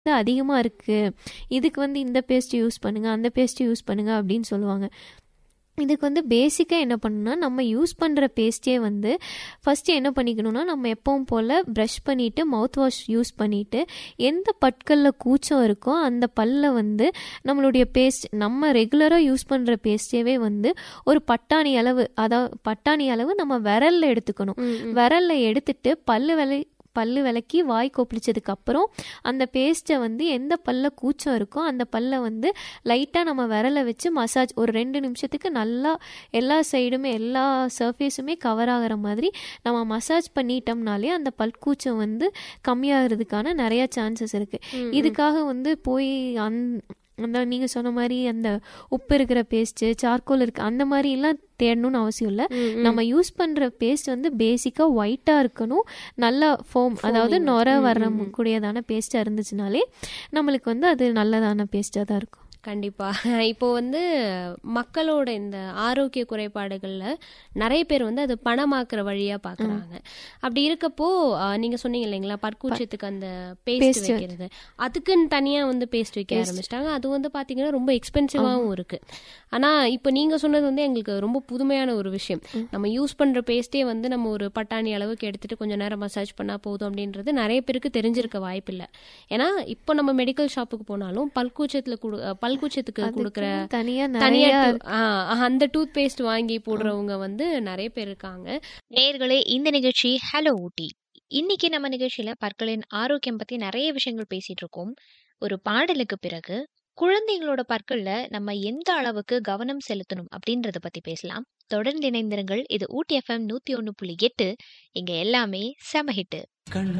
வந்து அதிகமா இருக்கு. இதுக்கு வந்து இந்த பேஸ்ட் யூஸ் பண்ணுங்க, அந்த பேஸ்ட் யூஸ் பண்ணுங்க அப்படின்னு சொல்லுவாங்க. இதுக்கு வந்து பேசிக்கா என்ன பண்ணணும்னா, நம்ம யூஸ் பண்ற பேஸ்ட்டே வந்து ஃபர்ஸ்ட்டு என்ன பண்ணிக்கணும்னா, நம்ம எப்பவும் போல பிரஷ் பண்ணிட்டு, மவுத் வாஷ் யூஸ் பண்ணிட்டு, எந்த பற்கள்ல கூச்சம் இருக்கோ அந்த பல்ல வந்து நம்மளுடைய பேஸ்ட் நம்ம ரெகுலரா யூஸ் பண்ற பேஸ்ட்டேவே வந்து ஒரு பட்டாணி அளவு அதாவது பட்டாணி அளவு நம்ம விரல்ல எடுத்துக்கணும். ம், ம். விரல்ல எடுத்துட்டு பல்லு வெளை பல்லு விளக்கி வாய் கொப்பளிச்சதுக்கு அப்புறம் அந்த பேஸ்ட்டை வந்து எந்த பல்ல கூச்சம் இருக்கோ அந்த பல்ல வந்து லைட்டாக நம்ம விரலை வச்சு மசாஜ் ஒரு ரெண்டு நிமிஷத்துக்கு நல்லா எல்லா சைடுமே எல்லா சர்ஃபேஸுமே கவர் ஆகிற மாதிரி நம்ம மசாஜ் பண்ணிட்டோம்னாலே அந்த பல்கூச்சம் வந்து கம்மியாகிறதுக்கான நிறைய சான்சஸ் இருக்குது ம், ம். இதுக்காக வந்து போய் அந் அந்த நீங்கள் சொன்ன மாதிரி அந்த உப்பு இருக்கிற பேஸ்ட்டு சார்கோல் இருக்கு அந்த மாதிரிலாம் தேடணும்னு அவசியம் இல்லை ம், ம். நம்ம யூஸ் பண்ணுற பேஸ்ட் வந்து பேசிக்காக ஒயிட்டாக இருக்கணும் நல்லா ஃபோம் அதாவது Foaming. நொர ம், வர ம், ம். கூடியதான பேஸ்ட்டாக இருந்துச்சுனாலே நம்மளுக்கு வந்து அது நல்லதான பேஸ்ட்டாக தான் இருக்கும் கண்டிப்பா இப்போ வந்து மக்களோட இந்த ஆரோக்கிய குறைபாடுகள்ல நிறைய பேர் வந்து அது பணமாக்குற வழியா பாக்குறாங்க அப்படி இருக்கப்போ அஹ், நீங்க சொன்னீங்க இல்லைங்களா பற்கூச்சத்துக்கு அந்த பேஸ்ட் Paste. வைக்கிறது அதுக்குன்னு தனியா வந்து பேஸ்ட் வைக்க ஆரம்பிச்சிட்டாங்க அது வந்து பாத்தீங்கன்னா ரொம்ப எக்ஸ்பென்சிவாவும் இருக்கு ஆனா இப்போ நீங்க சொன்னது வந்து எங்களுக்கு ரொம்ப புதுமையான ஒரு விஷயம் நம்ம யூஸ் பண்ற பேஸ்டே வந்து நம்ம ஒரு பட்டாணி அளவுக்கு எடுத்துட்டு கொஞ்சம் நேரம் மசாஜ் பண்ணா போதும் அப்படின்றது நிறைய பேருக்கு தெரிஞ்சிருக்க வாய்ப்பில்லை ஏன்னா இப்போ நம்ம மெடிக்கல் ஷாப்புக்கு போனாலும் பல்கூச்சத்துல கொடு அஹ் பல்கூச்சத்துக்கு கொடுக்குற தனியாக தனியா நிறைய டூ- ஆ, அந்த டூத் பேஸ்ட் வாங்கி போடுறவங்க வந்து நிறைய பேர் இருக்காங்க நேர்களே இந்த நிகழ்ச்சி ஹலோ ஊட்டி இன்னைக்கு நம்ம நிகழ்ச்சியில பற்களின் ஆரோக்கியம் பத்தி நிறைய விஷயங்கள் பேசிட்டு இருக்கோம் ஒரு பாடலுக்கு பிறகு குழந்தைகளோட பற்கள்ல நம்ம எந்த அளவுக்கு கவனம் செலுத்தணும் அப்படின்றத பத்தி பேசலாம் தொடர்ந்து இணைந்திருங்கள் இது ஊட்டி எஃப்எம் நூத்தி ஒண்ணு புள்ளி எட்டு இங்க எல்லாமே செம ஹிட்டு கண்ண